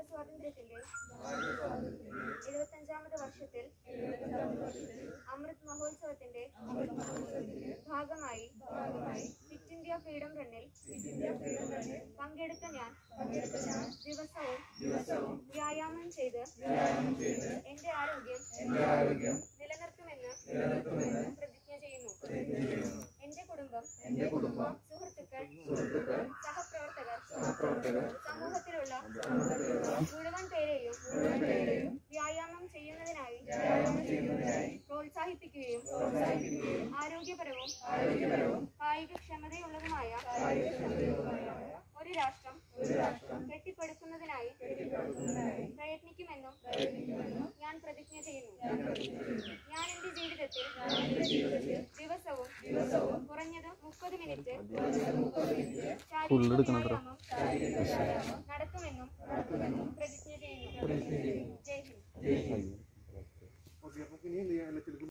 സ്വാതന്ത്ര്യത്തിന്റെ എഴുപത്തഞ്ചാമത് വർഷത്തിൽ അമൃത് മഹോത്സവത്തിന്റെ ഭാഗമായി ഫിറ്റ് ഇന്ത്യ ഫ്രീഡം റണ്ണിൽ പങ്കെടുത്ത ഞാൻ ദിവസവും വ്യായാമം ചെയ്ത് എന്റെ ആരോഗ്യം നിലനിർത്തുമെന്ന് പ്രതിജ്ഞ ചെയ്യുന്നു എന്റെ കുടുംബം സുഹൃത്തുക്കൾ സഹപ്രവർത്തകർ സമൂഹത്തിലുള്ള മുഴുവൻ പേരെയും വ്യായാമം ചെയ്യുന്നതിനായി പ്രോത്സാഹിപ്പിക്കുകയും ആരോഗ്യപരവും കായികക്ഷമതയുള്ളതുമായ ഒരു രാഷ്ട്രം കെട്ടിപ്പടുക്കുന്നതിനായി പ്രയത്നിക്കുമെന്നും ഞാൻ പ്രതിജ്ഞ ചെയ്യുന്നു ഞാൻ എന്റെ ജീവിതത്തിൽ ദിവസവും കുറഞ്ഞത് മുപ്പത് മിനിറ്റ് ശാരീരിക വ്യായാമം നടത്തുമെന്നും പ്രതിജ്ഞ ചെയ്യുന്നു ജയ് ഹിന്ദ് ഓക്കെ അപ്പൊ ഇനി എന്ത് ചെയ്യാൻ